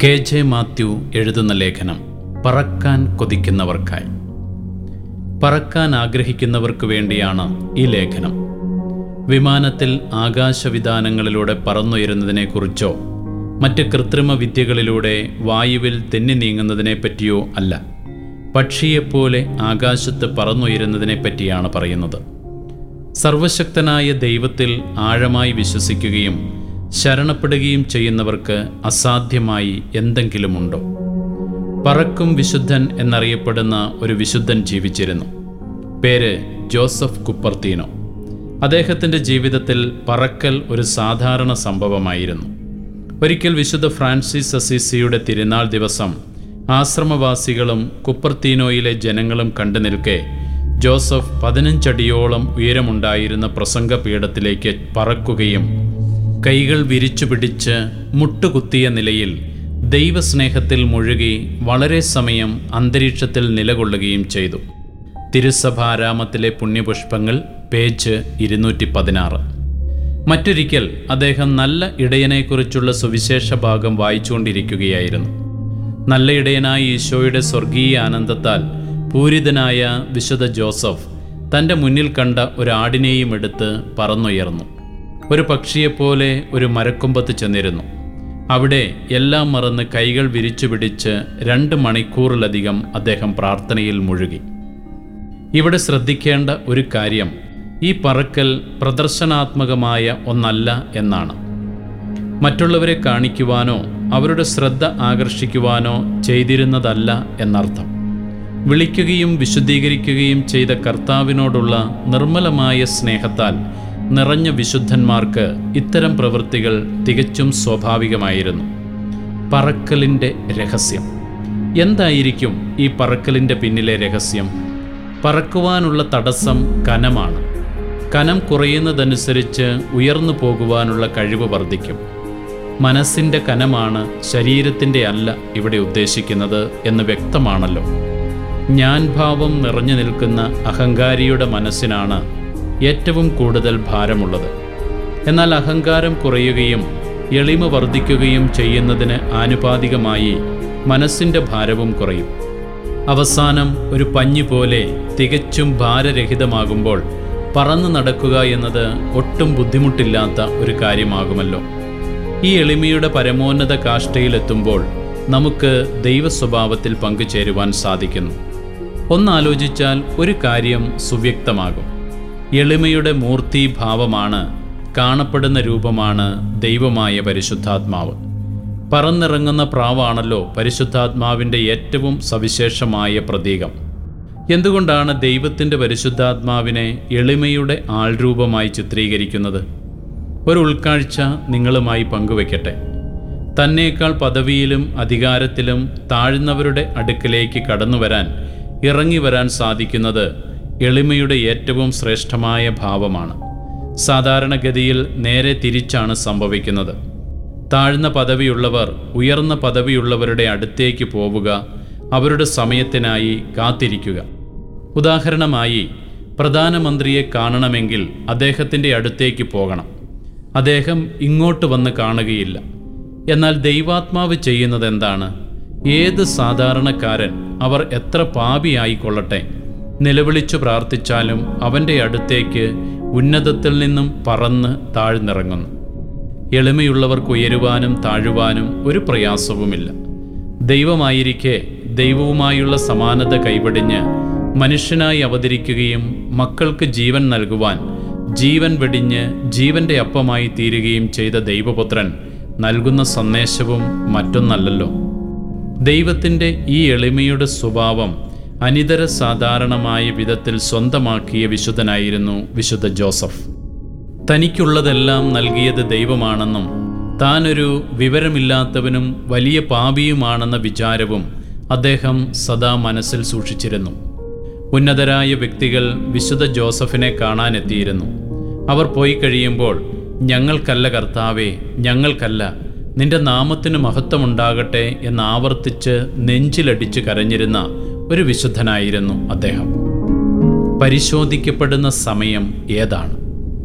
K J Mathew എഴുതുന്ന ലേഖനം പറക്കാൻ കൊതിക്കുന്നവർക്കായി പറക്കാൻ ആഗ്രഹിക്കുന്നവർക്ക് വേണ്ടിയാണ് ഈ ലേഖനം വിമാനത്തിൽ ആകാശവിധാനങ്ങളിലൂടെ പറന്നുയരുന്നതിനെക്കുറിച്ചോ മറ്റ് കൃത്രിമ വിദ്യകളിലൂടെ വായുവിൽ തെന്നി നീങ്ങുന്നതിനെപ്പറ്റിയോ അല്ല പക്ഷിയെപ്പോലെ ആകാശത്ത് പറന്നുയരുന്നതിനെപ്പറ്റിയാണ് പറയുന്നത് സർവശക്തനായ ദൈവത്തിൽ ആഴമായി വിശ്വസിക്കുകയും ശരണപ്പെടുകയും ചെയ്യുന്നവർക്ക് അസാധ്യമായി എന്തെങ്കിലുമുണ്ടോ പറക്കും വിശുദ്ധൻ എന്നറിയപ്പെടുന്ന ഒരു വിശുദ്ധൻ ജീവിച്ചിരുന്നു പേര് ജോസഫ് കുപ്പർത്തീനോ അദ്ദേഹത്തിൻ്റെ ജീവിതത്തിൽ പറക്കൽ ഒരു സാധാരണ സംഭവമായിരുന്നു ഒരിക്കൽ വിശുദ്ധ ഫ്രാൻസിസ് അസീസിയുടെ തിരുനാൾ ദിവസം ആശ്രമവാസികളും കുപ്പർത്തീനോയിലെ ജനങ്ങളും കണ്ടു നിൽക്കെ ജോസഫ് പതിനഞ്ചടിയോളം ഉയരമുണ്ടായിരുന്ന പ്രസംഗപീഠത്തിലേക്ക് പറക്കുകയും കൈകൾ വിരിച്ചു പിടിച്ച് മുട്ടുകുത്തിയ നിലയിൽ ദൈവസ്നേഹത്തിൽ മുഴുകി വളരെ സമയം അന്തരീക്ഷത്തിൽ നിലകൊള്ളുകയും ചെയ്തു തിരുസഭാരാമത്തിലെ പുണ്യപുഷ്പങ്ങൾ പേജ് ഇരുന്നൂറ്റി പതിനാറ് മറ്റൊരിക്കൽ അദ്ദേഹം നല്ല ഇടയനെക്കുറിച്ചുള്ള സുവിശേഷ ഭാഗം വായിച്ചുകൊണ്ടിരിക്കുകയായിരുന്നു നല്ല ഇടയനായ ഈശോയുടെ സ്വർഗീയ ആനന്ദത്താൽ പൂരിതനായ വിശുദ്ധ ജോസഫ് തൻ്റെ മുന്നിൽ കണ്ട ഒരു ആടിനെയും എടുത്ത് പറന്നുയർന്നു ഒരു പക്ഷിയെപ്പോലെ ഒരു മരക്കൊമ്പത്ത് ചെന്നിരുന്നു അവിടെ എല്ലാം മറന്ന് കൈകൾ വിരിച്ചു പിടിച്ച് രണ്ട് മണിക്കൂറിലധികം അദ്ദേഹം പ്രാർത്ഥനയിൽ മുഴുകി ഇവിടെ ശ്രദ്ധിക്കേണ്ട ഒരു കാര്യം ഈ പറക്കൽ പ്രദർശനാത്മകമായ ഒന്നല്ല എന്നാണ് മറ്റുള്ളവരെ കാണിക്കുവാനോ അവരുടെ ശ്രദ്ധ ആകർഷിക്കുവാനോ ചെയ്തിരുന്നതല്ല എന്നർത്ഥം വിളിക്കുകയും വിശുദ്ധീകരിക്കുകയും ചെയ്ത കർത്താവിനോടുള്ള നിർമ്മലമായ സ്നേഹത്താൽ നിറഞ്ഞ വിശുദ്ധന്മാർക്ക് ഇത്തരം പ്രവൃത്തികൾ തികച്ചും സ്വാഭാവികമായിരുന്നു പറക്കലിൻ്റെ രഹസ്യം എന്തായിരിക്കും ഈ പറക്കലിൻ്റെ പിന്നിലെ രഹസ്യം പറക്കുവാനുള്ള തടസ്സം കനമാണ് കനം കുറയുന്നതനുസരിച്ച് ഉയർന്നു പോകുവാനുള്ള കഴിവ് വർദ്ധിക്കും മനസ്സിൻ്റെ കനമാണ് ശരീരത്തിൻ്റെ അല്ല ഇവിടെ ഉദ്ദേശിക്കുന്നത് എന്ന് വ്യക്തമാണല്ലോ ഞാൻ ഭാവം നിറഞ്ഞു നിൽക്കുന്ന അഹങ്കാരിയുടെ മനസ്സിനാണ് ഏറ്റവും കൂടുതൽ ഭാരമുള്ളത് എന്നാൽ അഹങ്കാരം കുറയുകയും എളിമ വർദ്ധിക്കുകയും ചെയ്യുന്നതിന് ആനുപാതികമായി മനസ്സിൻ്റെ ഭാരവും കുറയും അവസാനം ഒരു പഞ്ഞി പോലെ തികച്ചും ഭാരരഹിതമാകുമ്പോൾ പറന്നു നടക്കുക എന്നത് ഒട്ടും ബുദ്ധിമുട്ടില്ലാത്ത ഒരു കാര്യമാകുമല്ലോ ഈ എളിമയുടെ പരമോന്നത കാഷ്ടയിലെത്തുമ്പോൾ നമുക്ക് ദൈവസ്വഭാവത്തിൽ പങ്കുചേരുവാൻ സാധിക്കുന്നു ഒന്നാലോചിച്ചാൽ ഒരു കാര്യം സുവ്യക്തമാകും എളിമയുടെ മൂർത്തിഭാവമാണ് കാണപ്പെടുന്ന രൂപമാണ് ദൈവമായ പരിശുദ്ധാത്മാവ് പറന്നിറങ്ങുന്ന പ്രാവാണല്ലോ പരിശുദ്ധാത്മാവിൻ്റെ ഏറ്റവും സവിശേഷമായ പ്രതീകം എന്തുകൊണ്ടാണ് ദൈവത്തിൻ്റെ പരിശുദ്ധാത്മാവിനെ എളിമയുടെ ആൾരൂപമായി ചിത്രീകരിക്കുന്നത് ഒരു ഉൾക്കാഴ്ച നിങ്ങളുമായി പങ്കുവെക്കട്ടെ തന്നേക്കാൾ പദവിയിലും അധികാരത്തിലും താഴ്ന്നവരുടെ അടുക്കലേക്ക് കടന്നു വരാൻ ഇറങ്ങി വരാൻ സാധിക്കുന്നത് എളിമയുടെ ഏറ്റവും ശ്രേഷ്ഠമായ ഭാവമാണ് സാധാരണഗതിയിൽ നേരെ തിരിച്ചാണ് സംഭവിക്കുന്നത് താഴ്ന്ന പദവിയുള്ളവർ ഉയർന്ന പദവിയുള്ളവരുടെ അടുത്തേക്ക് പോവുക അവരുടെ സമയത്തിനായി കാത്തിരിക്കുക ഉദാഹരണമായി പ്രധാനമന്ത്രിയെ കാണണമെങ്കിൽ അദ്ദേഹത്തിൻ്റെ അടുത്തേക്ക് പോകണം അദ്ദേഹം ഇങ്ങോട്ട് വന്ന് കാണുകയില്ല എന്നാൽ ദൈവാത്മാവ് ചെയ്യുന്നത് എന്താണ് ഏത് സാധാരണക്കാരൻ അവർ എത്ര പാപിയായിക്കൊള്ളട്ടെ നിലവിളിച്ചു പ്രാർത്ഥിച്ചാലും അവൻ്റെ അടുത്തേക്ക് ഉന്നതത്തിൽ നിന്നും പറന്ന് താഴ്ന്നിറങ്ങുന്നു എളിമയുള്ളവർക്ക് ഉയരുവാനും താഴുവാനും ഒരു പ്രയാസവുമില്ല ദൈവമായിരിക്കെ ദൈവവുമായുള്ള സമാനത കൈവടിഞ്ഞ് മനുഷ്യനായി അവതരിക്കുകയും മക്കൾക്ക് ജീവൻ നൽകുവാൻ ജീവൻ വെടിഞ്ഞ് ജീവന്റെ അപ്പമായി തീരുകയും ചെയ്ത ദൈവപുത്രൻ നൽകുന്ന സന്ദേശവും മറ്റൊന്നല്ലല്ലോ ദൈവത്തിൻ്റെ ഈ എളിമയുടെ സ്വഭാവം അനിതര സാധാരണമായ വിധത്തിൽ സ്വന്തമാക്കിയ വിശുദ്ധനായിരുന്നു വിശുദ്ധ ജോസഫ് തനിക്കുള്ളതെല്ലാം നൽകിയത് ദൈവമാണെന്നും താനൊരു വിവരമില്ലാത്തവനും വലിയ പാപിയുമാണെന്ന വിചാരവും അദ്ദേഹം സദാ മനസ്സിൽ സൂക്ഷിച്ചിരുന്നു ഉന്നതരായ വ്യക്തികൾ വിശുദ്ധ ജോസഫിനെ കാണാനെത്തിയിരുന്നു അവർ പോയി കഴിയുമ്പോൾ ഞങ്ങൾക്കല്ല കർത്താവേ ഞങ്ങൾക്കല്ല നിന്റെ നാമത്തിന് മഹത്വമുണ്ടാകട്ടെ എന്ന് ആവർത്തിച്ച് നെഞ്ചിലടിച്ച് കരഞ്ഞിരുന്ന ഒരു വിശുദ്ധനായിരുന്നു അദ്ദേഹം പരിശോധിക്കപ്പെടുന്ന സമയം ഏതാണ്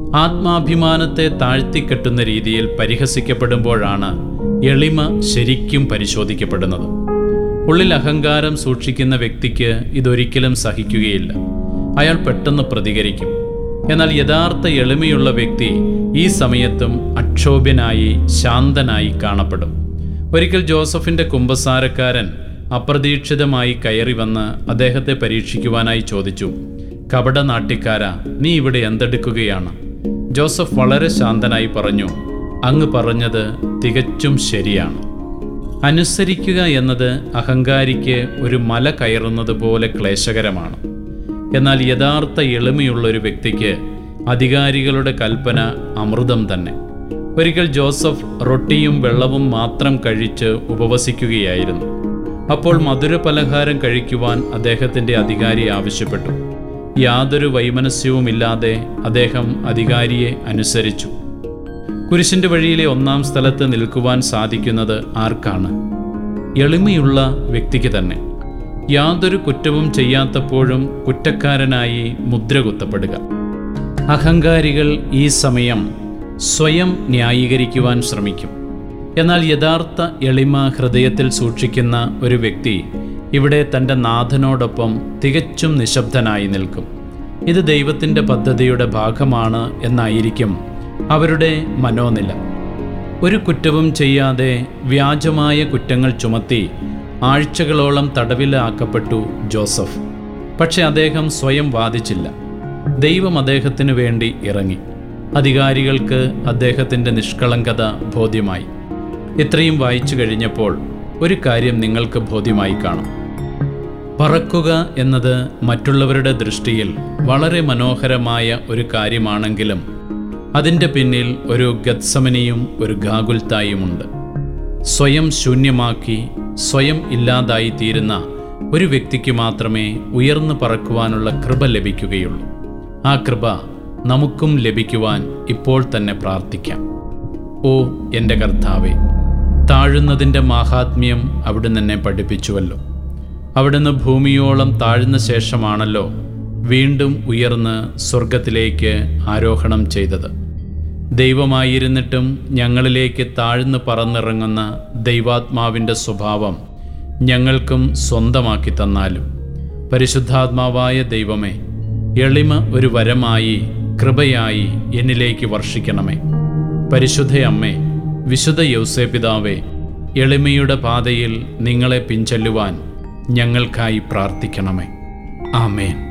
ആത്മാഭിമാനത്തെ താഴ്ത്തിക്കെട്ടുന്ന രീതിയിൽ പരിഹസിക്കപ്പെടുമ്പോഴാണ് എളിമ ശരിക്കും പരിശോധിക്കപ്പെടുന്നത് ഉള്ളിൽ അഹങ്കാരം സൂക്ഷിക്കുന്ന വ്യക്തിക്ക് ഇതൊരിക്കലും സഹിക്കുകയില്ല അയാൾ പെട്ടെന്ന് പ്രതികരിക്കും എന്നാൽ യഥാർത്ഥ എളിമയുള്ള വ്യക്തി ഈ സമയത്തും അക്ഷോഭ്യനായി ശാന്തനായി കാണപ്പെടും ഒരിക്കൽ ജോസഫിന്റെ കുമ്പസാരക്കാരൻ അപ്രതീക്ഷിതമായി കയറി വന്ന് അദ്ദേഹത്തെ പരീക്ഷിക്കുവാനായി ചോദിച്ചു കപട നാട്ടിക്കാരാ നീ ഇവിടെ എന്തെടുക്കുകയാണ് ജോസഫ് വളരെ ശാന്തനായി പറഞ്ഞു അങ്ങ് പറഞ്ഞത് തികച്ചും ശരിയാണ് അനുസരിക്കുക എന്നത് അഹങ്കാരിക്ക് ഒരു മല കയറുന്നത് പോലെ ക്ലേശകരമാണ് എന്നാൽ യഥാർത്ഥ എളിമയുള്ള ഒരു വ്യക്തിക്ക് അധികാരികളുടെ കൽപ്പന അമൃതം തന്നെ ഒരിക്കൽ ജോസഫ് റൊട്ടിയും വെള്ളവും മാത്രം കഴിച്ച് ഉപവസിക്കുകയായിരുന്നു അപ്പോൾ മധുര പലഹാരം കഴിക്കുവാൻ അദ്ദേഹത്തിൻ്റെ അധികാരി ആവശ്യപ്പെട്ടു യാതൊരു വൈമനസ്യവുമില്ലാതെ അദ്ദേഹം അധികാരിയെ അനുസരിച്ചു കുരിശിന്റെ വഴിയിലെ ഒന്നാം സ്ഥലത്ത് നിൽക്കുവാൻ സാധിക്കുന്നത് ആർക്കാണ് എളിമയുള്ള വ്യക്തിക്ക് തന്നെ യാതൊരു കുറ്റവും ചെയ്യാത്തപ്പോഴും കുറ്റക്കാരനായി മുദ്ര കുത്തപ്പെടുക അഹങ്കാരികൾ ഈ സമയം സ്വയം ന്യായീകരിക്കുവാൻ ശ്രമിക്കും എന്നാൽ യഥാർത്ഥ എളിമ ഹൃദയത്തിൽ സൂക്ഷിക്കുന്ന ഒരു വ്യക്തി ഇവിടെ തൻ്റെ നാഥനോടൊപ്പം തികച്ചും നിശബ്ദനായി നിൽക്കും ഇത് ദൈവത്തിൻ്റെ പദ്ധതിയുടെ ഭാഗമാണ് എന്നായിരിക്കും അവരുടെ മനോനില ഒരു കുറ്റവും ചെയ്യാതെ വ്യാജമായ കുറ്റങ്ങൾ ചുമത്തി ആഴ്ചകളോളം തടവിലാക്കപ്പെട്ടു ജോസഫ് പക്ഷെ അദ്ദേഹം സ്വയം വാദിച്ചില്ല ദൈവം അദ്ദേഹത്തിനു വേണ്ടി ഇറങ്ങി അധികാരികൾക്ക് അദ്ദേഹത്തിൻ്റെ നിഷ്കളങ്കത ബോധ്യമായി ഇത്രയും വായിച്ചു കഴിഞ്ഞപ്പോൾ ഒരു കാര്യം നിങ്ങൾക്ക് ബോധ്യമായി കാണും പറക്കുക എന്നത് മറ്റുള്ളവരുടെ ദൃഷ്ടിയിൽ വളരെ മനോഹരമായ ഒരു കാര്യമാണെങ്കിലും അതിൻ്റെ പിന്നിൽ ഒരു ഗത്സമനിയും ഒരു ഗാകുൽത്തായുമുണ്ട് സ്വയം ശൂന്യമാക്കി സ്വയം ഇല്ലാതായി തീരുന്ന ഒരു വ്യക്തിക്ക് മാത്രമേ ഉയർന്നു പറക്കുവാനുള്ള കൃപ ലഭിക്കുകയുള്ളൂ ആ കൃപ നമുക്കും ലഭിക്കുവാൻ ഇപ്പോൾ തന്നെ പ്രാർത്ഥിക്കാം ഓ എൻ്റെ കർത്താവെ താഴുന്നതിൻ്റെ മാഹാത്മ്യം അവിടുന്ന് എന്നെ പഠിപ്പിച്ചുവല്ലോ അവിടുന്ന് ഭൂമിയോളം താഴ്ന്ന ശേഷമാണല്ലോ വീണ്ടും ഉയർന്ന് സ്വർഗത്തിലേക്ക് ആരോഹണം ചെയ്തത് ദൈവമായിരുന്നിട്ടും ഞങ്ങളിലേക്ക് താഴ്ന്നു പറന്നിറങ്ങുന്ന ദൈവാത്മാവിൻ്റെ സ്വഭാവം ഞങ്ങൾക്കും സ്വന്തമാക്കി തന്നാലും പരിശുദ്ധാത്മാവായ ദൈവമേ എളിമ ഒരു വരമായി കൃപയായി എന്നിലേക്ക് വർഷിക്കണമേ പരിശുദ്ധ അമ്മേ വിശുദ്ധ യൗസേപിതാവേ എളിമയുടെ പാതയിൽ നിങ്ങളെ പിൻചെല്ലുവാൻ ഞങ്ങൾക്കായി പ്രാർത്ഥിക്കണമേ ആമേൻ